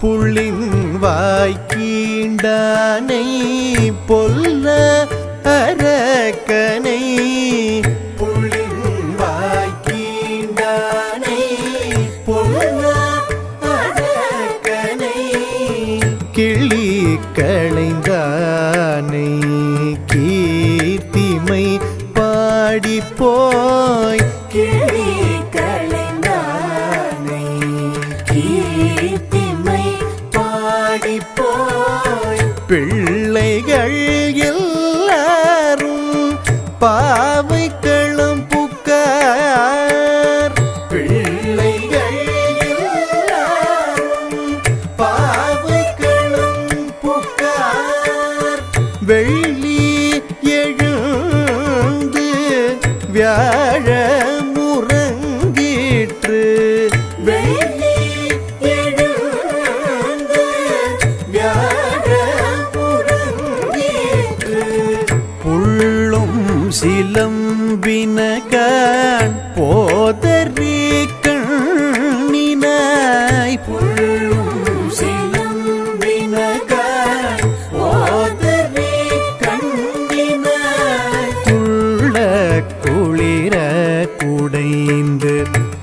புள்ளின் வாய்க்கீண்டானை பொல்ல அரக்கனை புள்ளின் வாய்க்கீண்டானை பொல்ல அரக்கனை கிளி களைந்தானை கீர்த்திமை பாடி போய் கிளி களைந்தானை கீர்த்திமை பாடி போய் பிள்ளைகள் எல்லாரும் பாவைக்களம் புக்கார் பிள்ளைகள் எல்லாரும் பாவைக்களம் புக்கார் வெள்ளி எழுந்து வியாழ முறங்கிற்று வெள்ளி எழுந்து வியாழ முறங்கிற்று புள்ளும் சிலம்பினகான் போதறி கண்ணினாய் புள்ளும் சிலம்பினகான் போதறி கண்ணினாய் குள்ள குளிர குடைந்து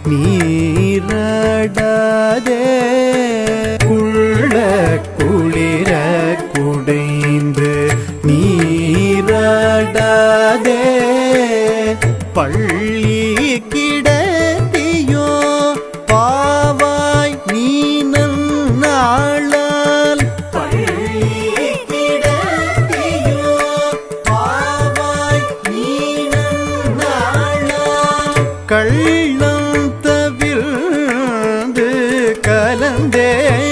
நீராடாதே குள்ள குளிர குடைந்து நீராடாதே பள்ளி கிடத்தியோ பாவாய் நீ நாளால் பள்ளி கிடத்தியோ பாவாய் நீ நாளால் கள்ளம் தவிர்ந்து கலந்தே